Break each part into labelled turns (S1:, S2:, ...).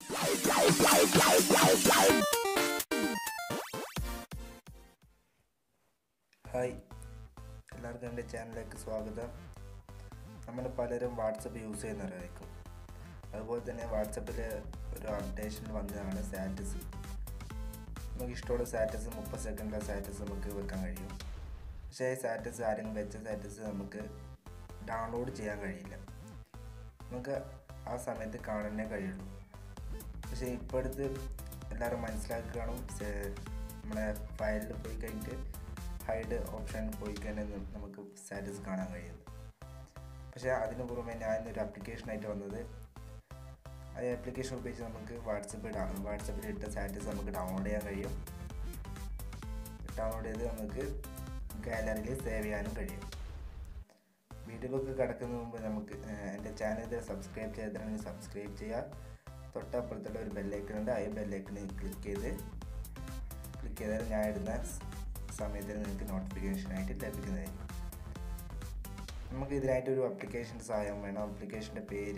S1: hi എല്ലാവർക്കും എൻ്റെ ചാനലിലേക്ക് സ്വാഗതം നമ്മൾ പലരും വാട്സപ്പ് യൂസ് ചെയ്യുന്നവരായിരിക്കും അതുപോലെ തന്നെ വാട്സപ്പിൽ ഒരു അപ്ഡേഷൻ വന്നതാണ് സ്റ്റാറ്റസ് നമുക്ക് ഇഷ്ടമുള്ള സ്റ്റാറ്റസ് മുപ്പത് സെക്കൻഡിലെ സ്റ്റാറ്റസ് നമുക്ക് വെക്കാൻ കഴിയും പക്ഷേ ഈ സ്റ്റാറ്റസ് ആരെങ്കിലും വെച്ച സ്റ്റാറ്റസ് നമുക്ക് ഡൗൺലോഡ് ചെയ്യാൻ കഴിയില്ല നമുക്ക് ആ സമയത്ത് കാണാനേ കഴിയുള്ളൂ പക്ഷേ ഇപ്പോഴത്തെ എല്ലാവരും മനസ്സിലാക്കി കാണും സെ- നമ്മുടെ ഫയലിൽ പോയി കഴിഞ്ഞിട്ട് ഹൈഡ് ഓപ്ഷൻ പോയി കഴിഞ്ഞാൽ ന- നമുക്ക് സ്റ്റാറ്റസ് കാണാൻ കഴിയുന്നത് പക്ഷേ അതിന് പുറമെ ഞാൻ ഇന്നൊരു ആപ്ലിക്കേഷനായിട്ട് വന്നത് ആ ആപ്ലിക്കേഷൻ ഉപയോഗിച്ച് നമുക്ക് വാട്സപ്പ് ഇടാം വാട്സപ്പിൽ ഇട്ട സ്റ്റാറ്റസ് നമുക്ക് ഡൗൺലോഡ് ചെയ്യാൻ കഴിയും ഡൗൺലോഡ് ചെയ്ത് നമുക്ക് ഗാലറിയിൽ സേവ് ചെയ്യാനും കഴിയും വീഡിയോയിലേക്ക് കിടക്കുന്നതിന് മുമ്പ് നമുക്ക് ഏഹ്, എൻ്റെ ചാനൽ സബ്സ്ക്രൈബ് ചെയ്തിട്ടുണ്ടെങ്കിൽ സബ്സ്ക്രൈബ് ചെയ്യുക തൊട്ടപ്പുറത്തുള്ള ഒരു ബെല്ലൈക്കൺ ഉണ്ട് ആ ബെല്ലൈക്കണിൽ ക്ലിക്ക് ചെയ്ത് ക്ലിക്ക് ചെയ്താൽ ഞാൻ ഇടുന്ന സ് സമയത്ത് നിങ്ങൾക്ക് നോട്ടിഫിക്കേഷനായിട്ട് ലഭിക്കുന്നതായിരിക്കും നമുക്ക് ഇതിനായിട്ട് ഒരു ആപ്ലിക്കേഷൻ സഹായം വേണം ആപ്ലിക്കേഷൻ്റെ പേര്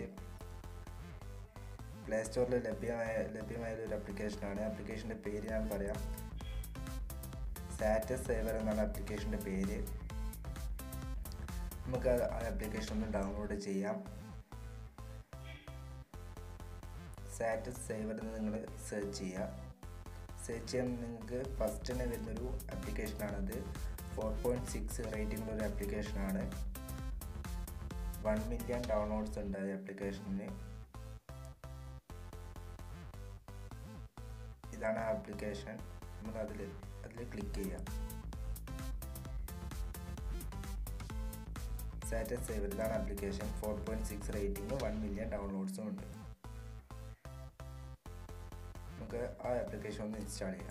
S1: പ്ലേ സ്റ്റോറിൽ ലഭ്യമായ ലഭ്യമായ ഒരു ആപ്ലിക്കേഷനാണ് ആപ്ലിക്കേഷൻ്റെ പേര് ഞാൻ പറയാം സ്റ്റാറ്റസ് സേവർ എന്നാണ് ആപ്ലിക്കേഷൻ്റെ പേര് നമുക്ക് ആ ആപ്ലിക്കേഷൻ ഒന്ന് ഡൗൺലോഡ് ചെയ്യാം സ്റ്റാറ്റസ് സേവർ എന്ന് നിങ്ങൾ സെർച്ച് ചെയ്യുക സെർച്ച് ചെയ്യാൻ നിങ്ങൾക്ക് ഫസ്റ്റ് തന്നെ വരുന്നൊരു ആപ്ലിക്കേഷനാണത് ഫോർ പോയിൻറ്റ് സിക്സ് റേറ്റിംഗുള്ള ഒരു ആപ്ലിക്കേഷനാണ് വൺ മില്യൺ ഡൗൺലോഡ്സ് ഉണ്ട് ഈ ആപ്ലിക്കേഷന് ഇതാണ് ആ ആപ്ലിക്കേഷൻ നമുക്ക് അതിൽ അതിൽ ക്ലിക്ക് ചെയ്യാം സ്റ്റാറ്റസ് സേവർ ഇതാണ് application four point six rating one million ഡൗൺലോഡ്സും ഉണ്ട് നമുക്ക് ആ ആപ്ലിക്കേഷൻ ഒന്ന് ഇൻസ്റ്റാൾ ചെയ്യാം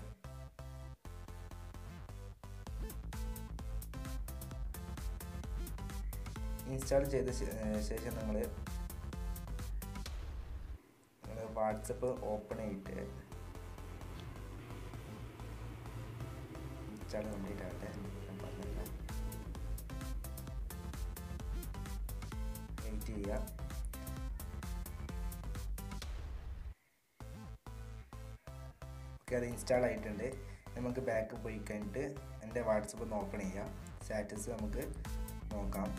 S1: ഇൻസ്റ്റാൾ ചെയ്ത ശേ- ഏർ ശേഷം നിങ്ങൾ നിങ്ങൾ വാട്സപ്പ് ഓപ്പൺ ചെയ്തിട്ട് ഇൻസ്റ്റാൾ കംപ്ലീറ്റ് ആകട്ടെ ഞാൻ പറഞ്ഞുതരാം വെയിറ്റ് ചെയ്യുക ഓക്കെ അത് ഇൻസ്റ്റാൾ ആയിട്ടുണ്ട് നമുക്ക് ബാക്ക് പോയി കഴിഞ്ഞിട്ട് എൻ്റെ വാട്സപ്പ് ഒന്ന് ഓപ്പൺ ചെയ്യാം സ്റ്റാറ്റസ് നമുക്ക് നോക്കാം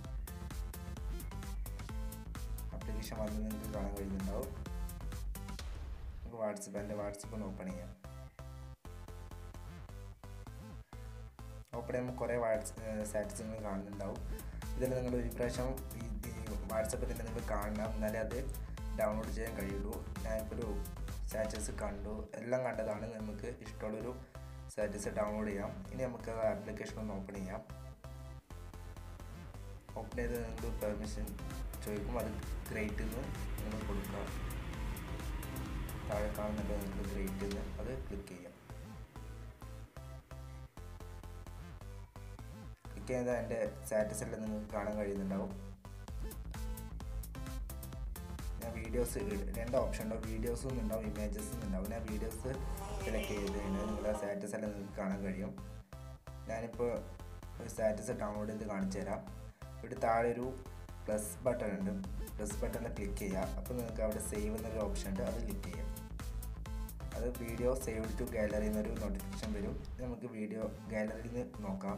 S1: ആപ്ലിക്കേഷൻ വന്ന് നിങ്ങൾക്ക് കാണാൻ കഴിയുന്നുണ്ടാവും നമുക്ക് വാട്സപ്പ് എൻ്റെ വാട്സപ്പ് ഒന്ന് ഓപ്പൺ ചെയ്യാം ഓപ്പൺ ചെയ്യുമ്പോൾ കുറേ വാട്സ് സ്റ്റാറ്റസ് നിങ്ങൾ കാണുന്നുണ്ടാവും ഇതിൽ നിങ്ങൾ ഒരു പ്രാവശ്യം ഈ വാട്സപ്പിൽ തന്നെ നിങ്ങൾ കാണണം എന്നാലേ അത് ഡൗൺലോഡ് ചെയ്യാൻ കഴിയുള്ളൂ ഞാനിപ്പോൾ ഒരു സ്റ്റാറ്റസ് കണ്ടു എല്ലാം കണ്ടതാണ് നമുക്ക് ഇഷ്ടമുള്ളൊരു സ്റ്റാറ്റസ് ഡൗൺലോഡ് ചെയ്യാം ഇനി നമുക്ക് ആ ആപ്ലിക്കേഷൻ ഒന്ന് ഓപ്പൺ ചെയ്യാം ഓപ്പൺ ചെയ്ത് നിങ്ങൾ പെർമിഷൻ ചോദിക്കും അത് ഗ്രേറ്റ് എന്ന് നിങ്ങൾ കൊടുക്കുക താഴെ കാണുന്നുണ്ട് നിങ്ങൾക്ക് ഗ്രേറ്റ് എന്ന് അത് ക്ലിക്ക് ചെയ്യാം ക്ലിക്ക് ചെയ്താൽ എൻ്റെ സ്റ്റാറ്റസ് എല്ലാം നിങ്ങൾക്ക് കാണാൻ കഴിയുന്നുണ്ടാവും ഞാൻ വീഡിയോസ് രണ്ട് ഓപ്ഷൻ ഉണ്ടാവും വീഡിയോസും ഉണ്ടാവും ഇമേജസും ഉണ്ടാവും ഞാൻ വീഡിയോസ് സെലക്ട് ചെയ്ത് കഴിഞ്ഞാൽ നിങ്ങളുടെ സ്റ്റാറ്റസ് എല്ലാം നിങ്ങൾക്ക് കാണാൻ കഴിയും ഞാനിപ്പോൾ ഒരു സ്റ്റാറ്റസ് ഡൗൺലോഡ് ചെയ്ത് കാണിച്ചു തരാം ഇവിടെ താഴെ ഒരു പ്ലസ് ബട്ടൺ ഉണ്ട് പ്ലസ് ബട്ടണിൽ ക്ലിക്ക് ചെയ്യുക അപ്പോൾ നിങ്ങൾക്ക് അവിടെ സേവ് എന്നൊരു ഓപ്ഷൻ ഉണ്ട് അത് ക്ലിക്ക് ചെയ്യാം അത് വീഡിയോ സേവ് ടു ഗാലറി എന്നൊരു നോട്ടിഫിക്കേഷൻ വരും നമുക്ക് വീഡിയോ ഗാലറിയിൽ നിന്ന് നോക്കാം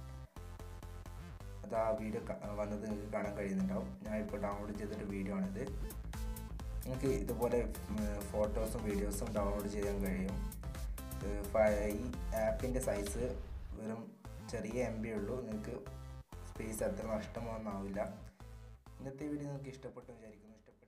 S1: അത് ആ വീഡിയോ വന്നത് നിങ്ങൾക്ക് കാണാൻ കഴിയുന്നുണ്ടാവും ഞാൻ ഇപ്പോൾ ഡൗൺലോഡ് ചെയ്തൊരു വീഡിയോ ആണിത് നിങ്ങൾക്ക് ഇതുപോലെ ഫോട്ടോസും വീഡിയോസും ഡൗൺലോഡ് ചെയ്യാൻ കഴിയും ഏർ ഫ- ഈ ആപ്പിൻ്റെ സൈസ് വെറും ചെറിയ എം ബി ഉള്ളൂ നിങ്ങൾക്ക് സ്പേസ് അത്ര നഷ്ടമൊന്നും ആവില്ല ഇന്നത്തെ വീഡിയോ നിങ്ങൾക്ക് ഇഷ്ടപ്പെട്ടു വിചാരിക്കുന്നു ഇഷ്ടപ്പെട്ടു